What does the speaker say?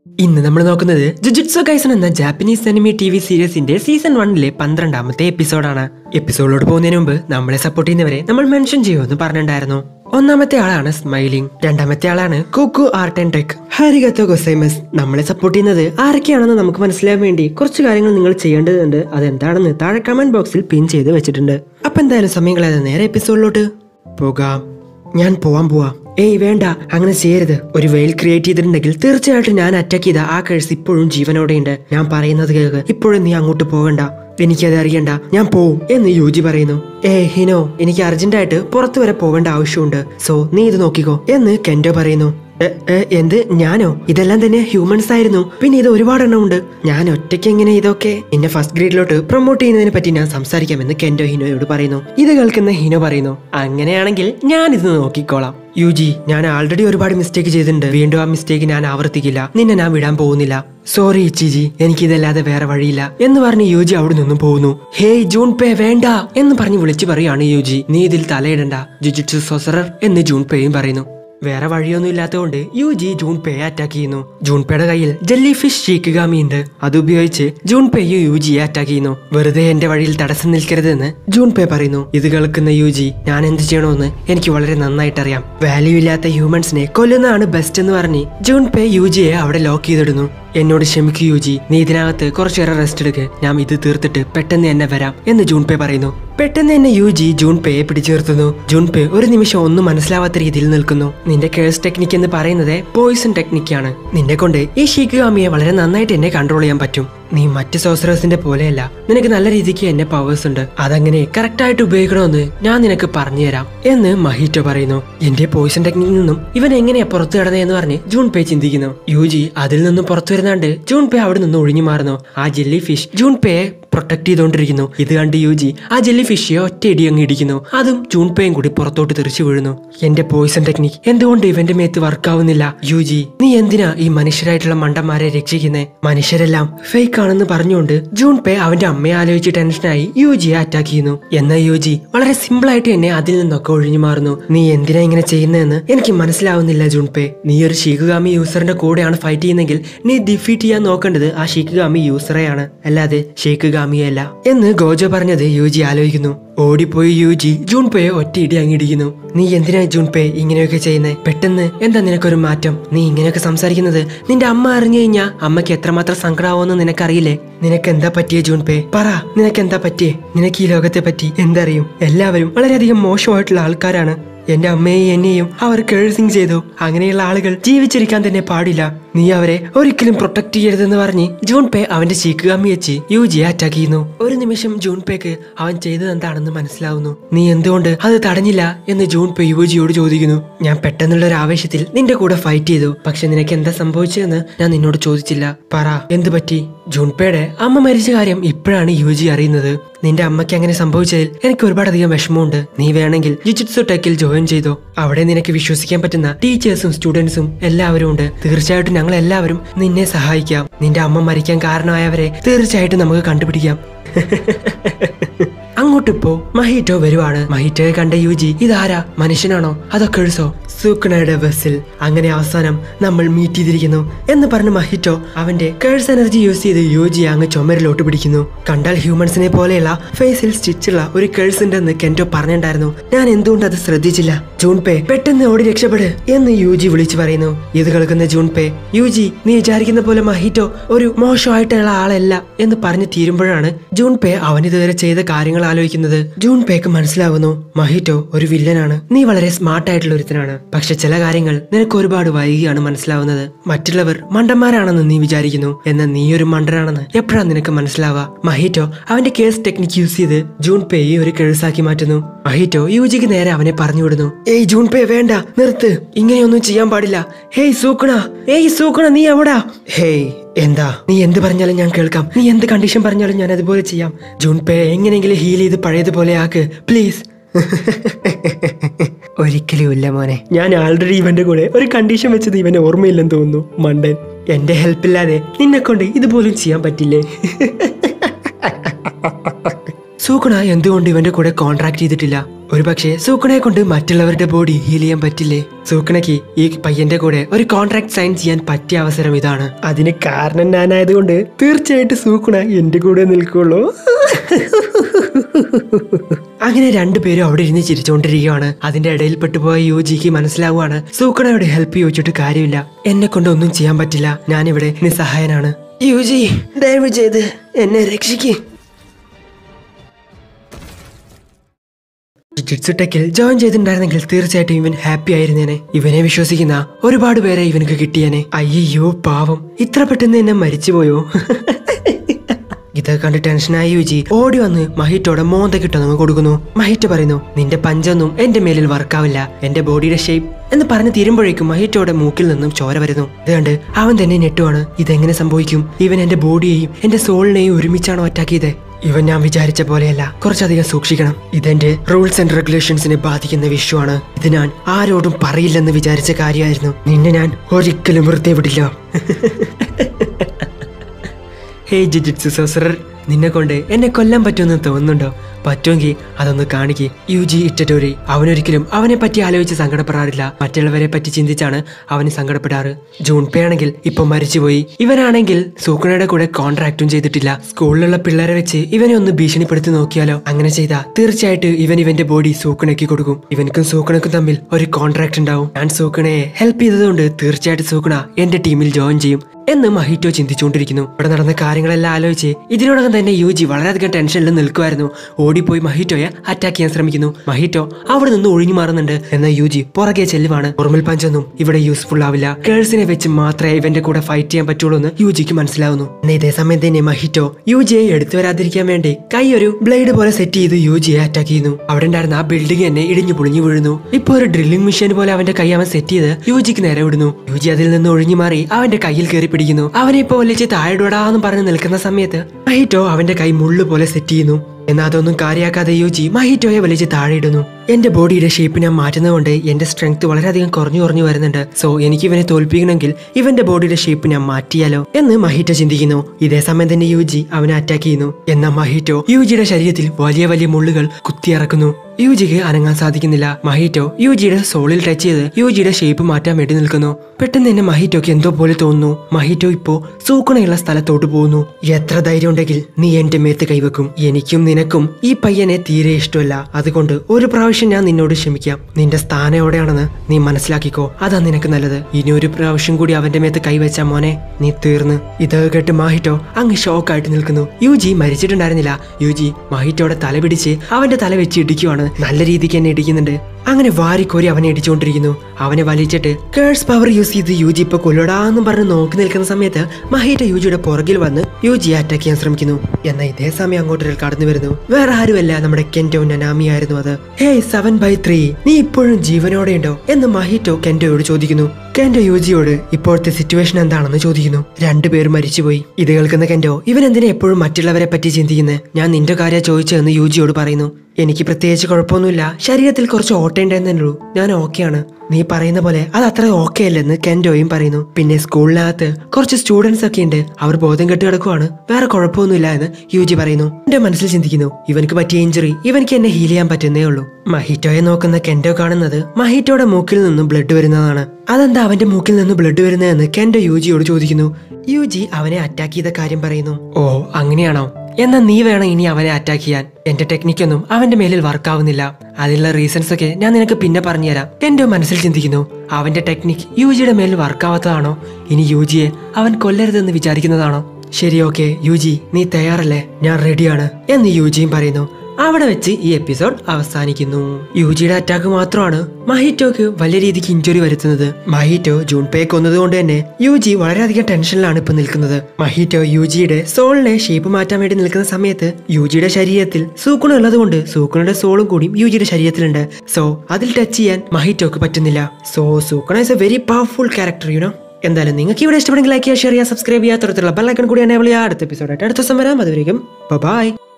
ഇന്ന് നമ്മൾ നോക്കുന്നത് ജുജുത്സു കൈസൺ എന്ന ജാപ്പനീസ് അനിമി ടി വി സീരീസിന്റെ സീസൺ വണ്ണിലെ പന്ത്രണ്ടാമത്തെ എപ്പിസോഡാണ് എപ്പിസോഡിലോട്ട് പോകുന്നതിന് മുമ്പ് നമ്മളെ സപ്പോർട്ട് ചെയ്യുന്നവരെ നമ്മൾ മെൻഷൻ ചെയ്യുമെന്ന് പറഞ്ഞിട്ടുണ്ടായിരുന്നു ഒന്നാമത്തെ ആളാണ് സ്മൈലിംഗ് രണ്ടാമത്തെ ആളാണ് കുക്കു ആർട്ട് ആൻഡ് ടെക് ഹരിഗത്തോ ഗൊസൈമസ് നമ്മളെ സപ്പോർട്ട് ചെയ്യുന്നത് ആരൊക്കെയാണെന്ന് നമുക്ക് മനസ്സിലാൻ വേണ്ടി കുറച്ച് കാര്യങ്ങൾ നിങ്ങൾ ചെയ്യേണ്ടതുണ്ട് അതെന്താണെന്ന് താഴെ കമന്റ് ബോക്സിൽ പിൻ ചെയ്ത് വെച്ചിട്ടുണ്ട് അപ്പൊ എന്തായാലും സമയം കളയാതെ നേരെ എപ്പിസോഡിലോട്ട് പോകാം ഞാൻ പോവാൻ പോവാം ഏയ് വേണ്ട അങ്ങനെ ചെയ്യരുത് ഒരു വെയിൽ ക്രിയേറ്റ് ചെയ്തിട്ടുണ്ടെങ്കിൽ തീർച്ചയായിട്ടും ഞാൻ അറ്റാക്ക് ചെയ്ത ആ കേഴ്സ് ഇപ്പോഴും ജീവനോടെയുണ്ട് ഞാൻ പറയുന്നത് കേൾക്ക് ഇപ്പോഴും നീ അങ്ങോട്ട് പോകണ്ട എനിക്കത് അറിയണ്ട ഞാൻ പോവും എന്ന് യൂജി പറയുന്നു ഏ ഹിനോ എനിക്ക് അർജന്റായിട്ട് പുറത്തു വരെ പോകേണ്ട ആവശ്യമുണ്ട് സോ നീ ഇത് നോക്കിക്കോ എന്ന് കെൻഡോ പറയുന്നു "എ, എ, എന്ത് ഞാനോ ഇതെല്ലാം തന്നെ ഹ്യൂമൻസ് ആയിരുന്നു പിന്നെ ഇത് ഒരുപാട് എണ്ണം ഉണ്ട് ഞാൻ ഒറ്റയ്ക്ക് എങ്ങനെ ഇതൊക്കെ എന്നെ ഫസ്റ്റ് ഗ്രേഡിലോട്ട് പ്രൊമോട്ട് ചെയ്യുന്നതിനെ പറ്റി ഞാൻ സംസാരിക്കാമെന്ന് കെൻഡോ ഹിനോയോട് പറയുന്നു ഇത് കേൾക്കുന്ന ഹിനോ പറയുന്നു അങ്ങനെയാണെങ്കിൽ ഞാൻ ഇത് നോക്കിക്കോളാം യുജി ഞാൻ ആൾറെഡി ഒരുപാട് മിസ്റ്റേക്ക് ചെയ്തിട്ടുണ്ട് വീണ്ടും ആ മിസ്റ്റേക്ക് ഞാൻ ആവർത്തിക്കില്ല നിന്നെ ഞാൻ വിടാൻ പോകുന്നില്ല സോറി ഇച്ചിജി എനിക്കിതല്ലാതെ വേറെ വഴിയില്ല എന്ന് പറഞ്ഞ് യുജി അവിടെ നിന്നും പോകുന്നു ഹേയ് ജൂൺ പേ വേണ്ട എന്ന് പറഞ്ഞ് വിളിച്ചു പറയാണ് യുജി നീ ഇതിൽ തലയിടണ്ട ജുജുട്സു സൊസറർ എന്ന് ജൂൺ പേയും പറയുന്നു വേറെ വഴിയൊന്നും ഇല്ലാത്തതുകൊണ്ട് യുജി ജൂൺ പേ അറ്റാക്ക് ചെയ്യുന്നു ജൂൺ പേയുടെ കയ്യിൽ ജെല്ലി ഫിഷ് ഷീക്കുഗാമി ഉണ്ട് അതുപയോഗിച്ച് ജൂൺ പേയും യുജിയെ അറ്റാക്ക് ചെയ്യുന്നു വെറുതെ എന്റെ വഴിയിൽ തടസ്സം നിൽക്കരുതെന്ന് ജൂൺ പേ പറയുന്നു ഇത് കേൾക്കുന്ന യുജി ഞാൻ എന്ത് ചെയ്യണമെന്ന് എനിക്ക് വളരെ നന്നായിട്ട് അറിയാം വാല്യൂ ഇല്ലാത്ത ഹ്യൂമൻസിനെ കൊല്ലുന്നതാണ് ബെസ്റ്റ് എന്ന് പറഞ്ഞ് ജൂൺ പേ യുജിയെ അവിടെ ലോക്ക് ചെയ്തിടുന്നു എന്നോട് ക്ഷമിക്കൂ യുജി നീ ഇതിനകത്ത് കുറച്ചേറെ റെസ്റ്റ് എടുക്ക് ഞാൻ ഇത് തീർത്തിട്ട് പെട്ടെന്ന് എന്നെ വരാം എന്ന് ജൂൺ പേ പറയുന്നു പെട്ടെന്ന് തന്നെ യുജി ജൂൺ പേയെ പിടിച്ചേർത്തുന്നു ജൂൺ പേ ഒരു നിമിഷം ഒന്നും മനസ്സിലാവാത്ത രീതിയിൽ നിൽക്കുന്നു നിന്റെ കേഴ്സ് ടെക്നിക്ക് എന്ന് പറയുന്നത് പോയിസൺ ടെക്നിക്കാണ് നിന്നെ കൊണ്ട് ഈ ഷീക്കുഗാമിയെ വളരെ നന്നായിട്ട് എന്നെ കൺട്രോൾ ചെയ്യാൻ പറ്റും നീ മറ്റ് സോസറേഴ്സിന്റെ പോലെയല്ല നിനക്ക് നല്ല രീതിക്ക് എന്നെ പവേഴ്സ് ഉണ്ട് അതങ്ങനെ കറക്റ്റ് ആയിട്ട് ഉപയോഗിക്കണമെന്ന് ഞാൻ നിനക്ക് പറഞ്ഞു തരാം എന്ന് മഹിറ്റോ പറയുന്നു എന്റെ പോയിസൺ ടെക്നിക്കിൽ നിന്നും ഇവൻ എങ്ങനെയാ പുറത്തു കിടന്നതെന്ന് പറഞ്ഞ് ജൂൺ പേ ചിന്തിക്കുന്നു യുജി അതിൽ നിന്നും പുറത്തു വരുന്നാണ്ട് ജൂൺ പേ അവിടെ നിന്ന് ഒഴിഞ്ഞു മാറുന്നു ആ ജെല്ലി ഫിഷ് ജൂൺ പേയെ പ്രൊട്ടക്ട് ചെയ്തുകൊണ്ടിരിക്കുന്നു ഇത് കണ്ട് യുജി ആ ജെല്ലി ഫിഷിയെ ഒറ്റയടി അങ്ങ് ഇടിക്കുന്നു അതും ജൂൺ പേയും കൂടി പുറത്തോട്ട് തെറിച്ചു വീഴുന്നു എന്റെ പോയിസൺ ടെക്നിക് എന്തുകൊണ്ട് ഇവന്റെ മേത്ത് വർക്ക് ആവുന്നില്ല യുജി നീ എന്തിനാ ഈ മനുഷ്യരായിട്ടുള്ള മണ്ടന്മാരെ രക്ഷിക്കുന്നേ മനുഷ്യരെല്ലാം ഫേക്ക് ആണെന്ന് പറഞ്ഞുകൊണ്ട് ജൂൺ പേ അവന്റെ അമ്മയെ ആലോചിച്ച് ടെൻഷനായി യുജിയെ അറ്റാക്ക് ചെയ്യുന്നു എന്നാൽ യുജി വളരെ സിമ്പിൾ ആയിട്ട് എന്നെ അതിൽ നിന്നൊക്കെ ഒഴിഞ്ഞു മാറുന്നു നീ എന്തിനാ ഇങ്ങനെ ചെയ്യുന്നതെന്ന് എനിക്ക് മനസ്സിലാവുന്നില്ല ജൂൺ പേ നീ ഒരു ഷീഖുഗാമി യൂസറിന്റെ കൂടെയാണ് ഫൈറ്റ് ചെയ്യുന്നെങ്കിൽ നീ ഡിഫീറ്റ് ചെയ്യാൻ നോക്കേണ്ടത് ആ ഷീഖുഗാമി യൂസറെയാണ് അല്ലാതെ ഷീഖുഗാമിയല്ല എന്ന് ഗോജോ പറഞ്ഞത് യുജി ആലോചിക്കുന്നു ഓടിപ്പോയി യുജി ജൂൺ പേയെ ഒറ്റയിടി അങ്ങിടിക്കുന്നു നീ എന്തിനാ ജൂൺ പേ ഇങ്ങനെയൊക്കെ ചെയ്യുന്നേ പെട്ടെന്ന് എന്താ നിനക്കൊരു മാറ്റം നീ ഇങ്ങനെയൊക്കെ സംസാരിക്കുന്നത് നിന്റെ അമ്മ അറിഞ്ഞു കഴിഞ്ഞാ അമ്മയ്ക്ക് എത്രമാത്രം സങ്കടമാവുമെന്ന് നിനക്കറിയില്ലേ നിനക്ക് എന്താ പറ്റിയേ ജൂൺ പേ പറ നിനക്ക് എന്താ പറ്റിയേ നിനക്ക് ഈ ലോകത്തെ പറ്റി എന്തറിയും എല്ലാവരും വളരെയധികം മോശമായിട്ടുള്ള ആൾക്കാരാണ് എന്റെ അമ്മയെയും എന്നെയും അവർ കേഴ്സിങ് ചെയ്തു അങ്ങനെയുള്ള ആളുകൾ ജീവിച്ചിരിക്കാൻ തന്നെ പാടില്ല നീ അവരെ ഒരിക്കലും പ്രൊട്ടക്ട് ചെയ്യരുതെന്ന് പറഞ്ഞ് ജൂൺ പേ അവന്റെ ചീക്കുകാമി വെച്ച് യുജിയെ അറ്റാക്ക് ചെയ്യുന്നു ഒരു നിമിഷം ജൂൺ പേക്ക് അവൻ ചെയ്തത് എന്താണെന്ന് മനസ്സിലാവുന്നു നീ എന്തുകൊണ്ട് അത് തടഞ്ഞില്ല എന്ന് ജൂൺ പേ യുജിയോട് ചോദിക്കുന്നു ഞാൻ പെട്ടെന്നുള്ള ഒരു ആവേശത്തിൽ നിന്റെ കൂടെ ഫൈറ്റ് ചെയ്തു പക്ഷെ നിനക്ക് എന്താ സംഭവിച്ചതെന്ന് ഞാൻ നിന്നോട് ചോദിച്ചില്ല പറ എന്ത് പറ്റി ജൂൺപേയുടെ അമ്മ മരിച്ച കാര്യം ഇപ്പോഴാണ് യുജി അറിയുന്നത് നിന്റെ അമ്മയ്ക്ക് അങ്ങനെ സംഭവിച്ചതിൽ എനിക്ക് ഒരുപാടധികം വിഷമമുണ്ട് നീ വേണമെങ്കിൽ ജിജിത്സു ടെക്കിൽ ജോയിൻ ചെയ്തോ അവിടെ നിനക്ക് വിശ്വസിക്കാൻ പറ്റുന്ന ടീച്ചേഴ്സും സ്റ്റുഡൻസും എല്ലാവരും ഉണ്ട് തീർച്ചയായിട്ടും ഞങ്ങൾ എല്ലാവരും നിന്നെ സഹായിക്കാം നിന്റെ അമ്മ മരിക്കാൻ കാരണമായവരെ തീർച്ചയായിട്ടും നമുക്ക് കണ്ടുപിടിക്കാം അങ്ങോട്ടിപ്പോ മഹീറ്റോ വരുവാണ് മഹീറ്റോയെ കണ്ട യുജി ഇതാരാ മനുഷ്യനാണോ അതോ കഴുസോ സൂക്കണയുടെ ബസ്സിൽ അങ്ങനെ അവസാനം നമ്മൾ മീറ്റ് ചെയ്തിരിക്കുന്നു എന്ന് പറഞ്ഞ് മഹിറ്റോ അവന്റെ കേഴ്സ് എനർജി യൂസ് ചെയ്ത് യുജി അങ്ങ് ചുമരിലോട്ട് പിടിക്കുന്നു കണ്ടാൽ ഹ്യൂമൻസിനെ പോലെയുള്ള ഫേസിൽ സ്റ്റിച്ചുള്ള ഒരു കേഴ്സ് ഉണ്ടെന്ന് കെന്റോ പറഞ്ഞിട്ടുണ്ടായിരുന്നു ഞാൻ എന്തുകൊണ്ട് അത് ശ്രദ്ധിച്ചില്ല ജൂൺ പേ പെട്ടെന്ന് ഓടി രക്ഷപ്പെട് എന്ന് യുജി വിളിച്ചു പറയുന്നു ഇത് കേൾക്കുന്ന ജൂൺ പേ യുജി നീ വിചാരിക്കുന്ന പോലെ മഹിറ്റോ ഒരു മോശമായിട്ടുള്ള ആളല്ല എന്ന് പറഞ്ഞു തീരുമ്പോഴാണ് ജൂൺ പേ അവൻ ഇതുവരെ ചെയ്ത കാര്യങ്ങൾ ആലോചിക്കുന്നത് ജൂൺ പേക്ക് മനസ്സിലാവുന്നു മഹിറ്റോ ഒരു വില്ലനാണ് നീ വളരെ സ്മാർട്ട് ആയിട്ടുള്ള ഒരുത്തനാണ് പക്ഷെ ചില കാര്യങ്ങൾ നിനക്ക് ഒരുപാട് വൈകിയാണ് മനസ്സിലാവുന്നത് മറ്റുള്ളവർ മണ്ടന്മാരാണെന്ന് നീ വിചാരിക്കുന്നു എന്നാൽ നീ ഒരു മണ്ടനാണെന്ന് എപ്പോഴാണ് നിനക്ക് മനസ്സിലാവുക മഹിറ്റോ അവന്റെ കേസ് ടെക്നിക് യൂസ് ചെയ്ത് ജൂൺ പേയെ ഒരു കേഴ്സാക്കി മാറ്റുന്നു മഹിറ്റോ യുജിക്ക് നേരെ അവനെ പറഞ്ഞു വിടുന്നു ഏയ് ജൂൺ പേ വേണ്ട നിർത്ത് ഇങ്ങനെയൊന്നും ചെയ്യാൻ പാടില്ല ഹേയ് സൂക്കണ ഏയ് സൂക്കണ നീ എവിടാ ഹേയ് എന്താ നീ എന്ത് പറഞ്ഞാലും ഞാൻ കേൾക്കാം നീ എന്ത് കണ്ടീഷൻ പറഞ്ഞാലും ഞാൻ അതുപോലെ ചെയ്യാം ജൂൺ പേ എങ്ങനെയെങ്കിലും ഹീൽ ചെയ്ത് പഴയതുപോലെ ആക്ക് പ്ലീസ് ഒരിക്കലും ഇല്ല മോനെ ഞാൻ ആൾറെഡി ഇവന്റെ കൂടെ ഒരു കണ്ടീഷൻ വെച്ചത് ഇവന് ഓർമ്മയില്ലെന്ന് തോന്നുന്നു മണ്ടൻ എന്റെ ഹെൽപ്പില്ലാതെ നിന്നെ കൊണ്ട് ഇതുപോലും ചെയ്യാൻ പറ്റില്ലേ സൂക്കണ എന്തുകൊണ്ട് ഇവന്റെ കൂടെ കോൺട്രാക്ട് ചെയ്തിട്ടില്ല ഒരു പക്ഷേ സൂക്കണയെ കൊണ്ട് മറ്റുള്ളവരുടെ ബോഡി ഹീൽ ചെയ്യാൻ പറ്റില്ലേ സൂക്കണയ്ക്ക് ഈ പയ്യന്റെ കൂടെ ഒരു കോൺട്രാക്ട് സൈൻ ചെയ്യാൻ പറ്റിയ അവസരം ഇതാണ് അതിന് കാരണം ഞാനായതുകൊണ്ട് തീർച്ചയായിട്ടും സൂക്കണ എന്റെ കൂടെ നിൽക്കുള്ളൂ അങ്ങനെ രണ്ടുപേരും അവിടെ ഇരുന്ന് ചിരിച്ചുകൊണ്ടിരിക്കുകയാണ് അതിന്റെ ഇടയിൽ പെട്ടുപോയ യുജിക്ക് മനസ്സിലാവുകയാണ് സൂക്കണയോട് ഹെൽപ്പ് ചോദിച്ചിട്ട് കാര്യമില്ല എന്നെ കൊണ്ട് ഒന്നും ചെയ്യാൻ പറ്റില്ല ഞാനിവിടെ നിസ്സഹായനാണ് യുജി ദയവ് ചെയ്ത് എന്നെ രക്ഷിക്ക് ജിറ്റ്സു ടെക്കിൽ ജോയിൻ ചെയ്തിട്ടുണ്ടായിരുന്നെങ്കിൽ തീർച്ചയായിട്ടും ഇവൻ ഹാപ്പി ആയിരുന്നേനെ ഇവനെ വിശ്വസിക്കുന്ന ഒരുപാട് പേരെ ഇവനക്ക് കിട്ടിയേനെ അയ്യോ പാവം ഇത്ര പെട്ടെന്ന് എന്നെ മരിച്ചുപോയോ ഇത് കണ്ട് ടെൻഷനായി യുജി ഓടി വന്ന് മഹിറ്റോടെ മോന്ത കിട്ടുന്നു കൊടുക്കുന്നു മഹിറ്റ പറയുന്നു നിന്റെ പഞ്ചൊന്നും എന്റെ മേലിൽ വർക്കാവില്ല എന്റെ ബോഡിയുടെ ഷേപ്പ് എന്ന് പറഞ്ഞ് തീരുമ്പോഴേക്കും മഹിറ്റോടെ മൂക്കിൽ നിന്നും ചോര വരുന്നു ഇത് കണ്ട് അവൻ തന്നെ ഞെട്ടുവാണ് ഇതെങ്ങനെ സംഭവിക്കും ഇവൻ എന്റെ ബോഡിയെയും എന്റെ സോളിനെയും ഒരുമിച്ചാണോ അറ്റാക്ക് ചെയ്തേ ഇവൻ ഞാൻ വിചാരിച്ച പോലെയല്ല കുറച്ചധികം സൂക്ഷിക്കണം ഇതെന്റെ റൂൾസ് ആൻഡ് റെഗുലേഷൻസിനെ ബാധിക്കുന്ന വിഷയമാണ് ഇത് ഞാൻ ആരോടും പറയില്ലെന്ന് വിചാരിച്ച കാര്യമായിരുന്നു നിന്നെ ഞാൻ ഒരിക്കലും വെറുതെ വിടില്ല ഹേ ജിജിറ്റ്സു സോസറർ നിന്നെ കൊണ്ട് എന്നെ കൊല്ലാൻ പറ്റുമെന്ന് തോന്നുന്നുണ്ടോ പറ്റുമെങ്കിൽ അതൊന്ന് കാണിക്ക് യു ജി ഇറ്ററ്റോരി അവനൊരിക്കലും അവനെ പറ്റി ആലോചിച്ച് സങ്കടപ്പെടാറില്ല മറ്റുള്ളവരെ പറ്റി ചിന്തിച്ചാണ് അവന് സങ്കടപ്പെടാറ് ജൂൺപേ ആണെങ്കിൽ ഇപ്പൊ മരിച്ചുപോയി ഇവനാണെങ്കിൽ സൂക്കണയുടെ കൂടെ കോൺട്രാക്റ്റും ചെയ്തിട്ടില്ല സ്കൂളിലുള്ള പിള്ളേരെ വെച്ച് ഇവനെ ഒന്ന് ഭീഷണിപ്പെടുത്തി നോക്കിയാലോ അങ്ങനെ ചെയ്താ തീർച്ചയായിട്ടും ഇവൻ ഇവന്റെ ബോഡി സൂക്കണയ്ക്ക് കൊടുക്കും ഇവനക്കും സൂക്കണക്കും തമ്മിൽ ഒരു കോൺട്രാക്ട് ഉണ്ടാവും ഞാൻ സൂക്കണയെ ഹെൽപ്പ് ചെയ്തതുകൊണ്ട് തീർച്ചയായിട്ടും സൂക്കണ എന്റെ ടീമിൽ ജോയിൻ ചെയ്യും എന്ന് മഹിറ്റോ ചിന്തിച്ചുകൊണ്ടിരിക്കുന്നു ഇവിടെ നടന്ന കാര്യങ്ങളെല്ലാം ആലോചിച്ച് ഇതിനോടകം തന്നെ യുജി വളരെയധികം ടെൻഷനിൽ നിൽക്കുമായിരുന്നു ഓടിപ്പോയി മഹിറ്റോയെ അറ്റാക്ക് ചെയ്യാൻ ശ്രമിക്കുന്നു മഹിറ്റോ അവിടെ നിന്ന് ഒഴിഞ്ഞു മാറുന്നുണ്ട് എന്നാൽ യുജി പുറകെ ചെല്ലുവാണ് നോർമൽ പഞ്ചൊന്നും ഇവിടെ യൂസ്ഫുൾ ആവില്ല കേഴ്സിനെ വെച്ച് മാത്രമേ ഇവന്റെ കൂടെ ഫൈറ്റ് ചെയ്യാൻ പറ്റുള്ളൂ എന്ന് യുജിക്ക് മനസ്സിലാവുന്നു എന്നാൽ ഇതേ സമയം തന്നെ മഹിറ്റോ യുജിയെ എടുത്തു വരാതിരിക്കാൻ വേണ്ടി കൈ ഒരു ബ്ലേഡ് പോലെ സെറ്റ് ചെയ്ത് യുജിയെ അറ്റാക്ക് ചെയ്യുന്നു അവിടെ ഉണ്ടായിരുന്ന ആ ബിൽഡിംഗ് തന്നെ ഇടിഞ്ഞു പൊളിഞ്ഞു വീഴുന്നു ഇപ്പൊ ഒരു ഡ്രില്ലിംഗ് മെഷീൻ പോലെ അവന്റെ കൈ അവൻ സെറ്റ് ചെയ്ത് യുജിക്ക് നേരെ വിടുന്നു യുജി അതിൽ നിന്ന് ഒഴിഞ്ഞു മാറി അവന്റെ കയ്യിൽ കയറി പിടിക്കുന്നു അവനെ ഇപ്പൊ വലിച്ച് താഴെടാന്ന് പറഞ്ഞ് നിൽക്കുന്ന സമയത്ത് മഹിറ്റോ അവന്റെ കൈ മുള്ളു പോലെ സെറ്റ് ചെയ്യുന്നു എന്നാൽ അതൊന്നും കാര്യാക്കാതെ യുജി മഹിറ്റോയെ വലിച്ച് താഴെ ഇടുന്നു എന്റെ ബോഡിയുടെ ഷേപ്പ് ഞാൻ മാറ്റുന്നതുകൊണ്ട് എന്റെ സ്ട്രെങ്ത് വളരെയധികം കുറഞ്ഞു കുറഞ്ഞു വരുന്നുണ്ട് സോ എനിക്ക് ഇവനെ തോൽപ്പിക്കണമെങ്കിൽ ഇവന്റെ ബോഡിയുടെ ഷേപ്പ് ഞാൻ മാറ്റിയാലോ എന്ന് മഹിറ്റോ ചിന്തിക്കുന്നു ഇതേ സമയം തന്നെ യുജി അവനെ അറ്റാക്ക് ചെയ്യുന്നു എന്നാൽ മഹിറ്റോ യുജിയുടെ ശരീരത്തിൽ വലിയ വലിയ മുള്ളുകൾ കുത്തിയിറക്കുന്നു യുജിക്ക് അനങ്ങാൻ സാധിക്കുന്നില്ല മഹിറ്റോ യുജിയുടെ സോളിൽ ടച്ച് ചെയ്ത് യുജിയുടെ ഷേപ്പ് മാറ്റാൻ വേണ്ടി നിൽക്കുന്നു പെട്ടെന്ന് തന്നെ മഹിറ്റോക്ക് എന്തോ പോലെ തോന്നുന്നു മഹിറ്റോ ഇപ്പോ സൂക്കണയുള്ള സ്ഥലത്തോട്ട് പോകുന്നു എത്ര ധൈര്യം ഉണ്ടെങ്കിൽ നീ എന്റെ മേത്ത് കൈവെക്കും എനിക്കും നിനക്കും ഈ പയ്യനെ തീരെ ഇഷ്ടമല്ല അതുകൊണ്ട് ഒരു പ്രാവശ്യം ഞാൻ നിന്നോട് ക്ഷമിക്കാം നിന്റെ സ്ഥാനം എവിടെയാണെന്ന് നീ മനസ്സിലാക്കിക്കോ അതാ നിനക്ക് നല്ലത് ഇനി ഒരു പ്രാവശ്യം കൂടി അവന്റെ മേത്ത് കൈവച്ച മോനെ നീ തീർന്ന് ഇത് കേട്ട് മാഹിറ്റോ അങ്ങ് ഷോക്കായിട്ട് നിൽക്കുന്നു യുജി മരിച്ചിട്ടുണ്ടായിരുന്നില്ല യുജി മാഹിറ്റോടെ തല പിടിച്ച് അവന്റെ തല വെച്ച് ഇടിക്കുവാണ് നല്ല രീതിക്ക് എന്നെ ഇടിക്കുന്നുണ്ട് അങ്ങനെ വാരിക്കോരി അവനെ ഇടിച്ചുകൊണ്ടിരിക്കുന്നു അവനെ വലിച്ചിട്ട് കേഴ്സ് പവർ യൂസ് ചെയ്ത് യുജി ഇപ്പൊ കൊല്ലടാന്നും പറഞ്ഞ് നോക്കി നിൽക്കുന്ന സമയത്ത് മഹീറ്റ യുജിയുടെ പുറകിൽ വന്ന് യുജിയെ അറ്റാക്ക് ചെയ്യാൻ ശ്രമിക്കുന്നു എന്നാൽ ഇതേ സമയം അങ്ങോട്ട് ഒരാൾ കടന്നു വരുന്നു വേറെ ആരുമല്ല നമ്മുടെ കെന്റോ നനാമി ആയിരുന്നു അത് ഹേയ് സെവൻ ബൈ ത്രീ നീ ഇപ്പോഴും ജീവനോടെ ഉണ്ടോ എന്ന് മഹിറ്റോ കെന്റോയോട് ചോദിക്കുന്നു കെന്റോ യുജിയോട് ഇപ്പോഴത്തെ സിറ്റുവേഷൻ എന്താണെന്ന് ചോദിക്കുന്നു രണ്ടുപേരും മരിച്ചുപോയി ഇത് കേൾക്കുന്ന കെന്റോ ഇവൻ എന്തിനാ എപ്പോഴും മറ്റുള്ളവരെ പറ്റി ചിന്തിക്കുന്നത് ഞാൻ നിന്റെ കാര്യം ചോദിച്ചതെന്ന് യുജിയോട് പറയുന്നു എനിക്ക് പ്രത്യേകിച്ച് കുഴപ്പമൊന്നുമില്ല ശരീരത്തിൽ കുറച്ച് ഓട്ടയുണ്ടെന്നേ ഉള്ളൂ ഞാൻ ഓക്കെയാണ് നീ പറയുന്ന പോലെ അത് അത്ര ഓക്കെ അല്ലെന്ന് കെൻഡോയും പറയുന്നു പിന്നെ സ്കൂളിനകത്ത് കുറച്ച് സ്റ്റുഡൻസ് ഒക്കെ ഉണ്ട് അവർ ബോധം കെട്ട് കിടക്കുവാണ് വേറെ കുഴപ്പമൊന്നുമില്ല എന്ന് യുജി പറയുന്നു എന്റെ മനസ്സിൽ ചിന്തിക്കുന്നു ഇവനക്ക് പറ്റിയ ഇഞ്ചുറി ഇവനക്ക് എന്നെ ഹീൽ ചെയ്യാൻ പറ്റുന്നേ ഉള്ളൂ മഹിറ്റോയെ നോക്കുന്ന കെൻഡോ കാണുന്നത് മഹിറ്റോയുടെ മൂക്കിൽ നിന്നും ബ്ലഡ് വരുന്നതാണ് അതെന്താ അവന്റെ മൂക്കിൽ നിന്ന് ബ്ലഡ് വരുന്നതെന്ന് കെൻഡോ യുജിയോട് ചോദിക്കുന്നു യുജി അവനെ അറ്റാക്ക് ചെയ്ത കാര്യം പറയുന്നു ഓ അങ്ങനെയാണോ എന്നാ നീ വേണം ഇനി അവനെ അറ്റാക്ക് ചെയ്യാൻ എന്റെ ടെക്നിക്കൊന്നും അവന്റെ മേലിൽ വർക്ക് ആവുന്നില്ല അതിനുള്ള റീസൺസ് ഒക്കെ ഞാൻ നിനക്ക് പിന്നെ പറഞ്ഞുതരാം എന്റെ മനസ്സിൽ ചിന്തിക്കുന്നു അവന്റെ ടെക്നിക് യുജിയുടെ മേലിൽ വർക്ക് ആവാത്തതാണോ ഇനി യുജിയെ അവൻ കൊല്ലരുതെന്ന് വിചാരിക്കുന്നതാണോ ശരി ഓക്കെ യുജി നീ തയ്യാറല്ലേ ഞാൻ റെഡിയാണ് എന്ന് യുജിയും പറയുന്നു അവിടെ വെച്ച് ഈ എപ്പിസോഡ് അവസാനിക്കുന്നു യുജിയുടെ അറ്റാക്ക് മാത്രമാണ് മഹിറ്റോക്ക് വലിയ രീതിക്ക് ഇഞ്ചുറി വരുത്തുന്നത് മഹിറ്റോ ജൂൺ പേ കൊന്നതുകൊണ്ട് തന്നെ യുജി വളരെയധികം ടെൻഷനിലാണ് ഇപ്പൊ നിൽക്കുന്നത് മഹിറ്റോ യുജിയുടെ സോളിനെ ഷേപ്പ് മാറ്റാൻ വേണ്ടി നിൽക്കുന്ന സമയത്ത് യുജിയുടെ ശരീരത്തിൽ സൂക്കുണ ഉള്ളതുകൊണ്ട് സൂക്കുണയുടെ സോളും കൂടിയും യുജിയുടെ ശരീരത്തിലുണ്ട് സോ അതിൽ ടച്ച് ചെയ്യാൻ മഹിറ്റോക്ക് പറ്റുന്നില്ല so Sukuna is a very powerful character you എന്തായാലും നിങ്ങൾക്ക് ഇവിടെ ഇഷ്ടപ്പെടുമെങ്കിൽ ലൈക്ക് ചെയ്യുക ഷെയർ ചെയ്യുക സബ്സ്ക്രൈബ് ചെയ്യുക തരത്തിലുള്ള ബെല്ലൈക്കൺ കൂടി എനേബിൾ ചെയ്യുക അടുത്ത എപ്പിസോഡായിട്ട് അടുത്ത ദിവസം വരാം അതുവരെയും ബൈ